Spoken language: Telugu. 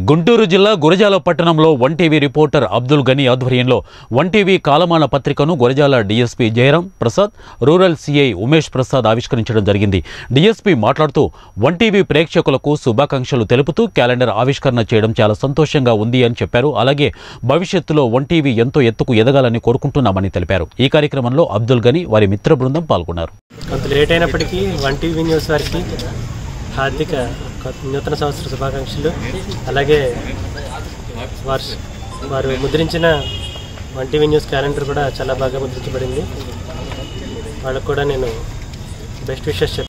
గుంటూరు జిల్లా గురజాల పట్టణంలో వన్ టీవీ రిపోర్టర్ అబ్దుల్ గని ఆధ్వర్యంలో వన్ టీవీ కాలమాన పత్రికను Gurajala DSP Jayaram Prasad rural CI Umesh Prasad ఆవిష్కరించడం జరిగింది డీఎస్పీ మాట్లాడుతూ వన్ టీవీ ప్రేక్షకులకు శుభాకాంక్షలు తెలుపుతూ క్యాలెండర్ ఆవిష్కరణ చేయడం చాలా సంతోషంగా ఉంది అని చెప్పారు అలాగే భవిష్యత్తులో వన్ టీవీ ఎంతో ఎత్తుకు ఎదగాలని కోరుకుంటున్నామని తెలిపారు ఈ కార్యక్రమంలో అబ్దుల్ గని వారి మిత్ర బృందం పాల్గొన్నారు కొంత లేట్ అయినప్పటికీ వన్ టీవీ న్యూస్ వారికి హార్దిక కొత్త- నూతన సంవత్సర శుభాకాంక్షలు అలాగే వారు వారు ముద్రించిన వన్ టీవీ న్యూస్ క్యాలెండర్ కూడా చాలా బాగా ముద్రించబడింది వాళ్ళకు కూడా నేను బెస్ట్ విషెస్ చెప్తాను